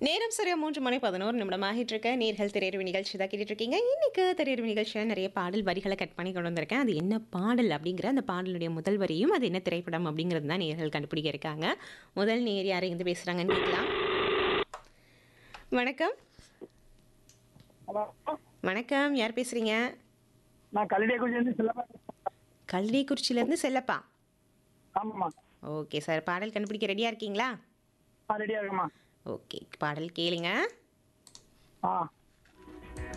நேரம் சரியா மூன்று மணி பதினோரு நிமிடம் ஆகிட்டு இருக்க நேர்கள் திரையரவு நிகழ்ச்சி தான் கேட்டுட்டு இருக்கீங்க இன்னைக்கு திரையரவு நிகழ்ச்சியில் நிறைய பாடல் வரிகளை கட் பண்ணி கொண்டு வந்திருக்கேன் அது என்ன பாடல் அப்படிங்கிற அந்த பாடலுடைய முதல் வரியும் அது என்ன திரைப்படம் அப்படிங்கிறது தான் நேர்கள் கண்டுபிடிக்க இருக்காங்க முதல் நேர் யார் இருந்து பேசுகிறாங்கன்னு கேட்கலாம் வணக்கம் ஹலோ வணக்கம் யார் பேசுகிறீங்க நான் கல்லிடைக்குடியிலேருந்து செல்லப்பா கல்லிக்குறிச்சியிலேருந்து செல்லப்பா ஆமாம்மா ஓகே சார் பாடல் கண்டுபிடிக்க ரெடியாக இருக்கீங்களா ஆ ரெடியாக இருக்குமா ஓகே பாடல் கேளுங்க ஆ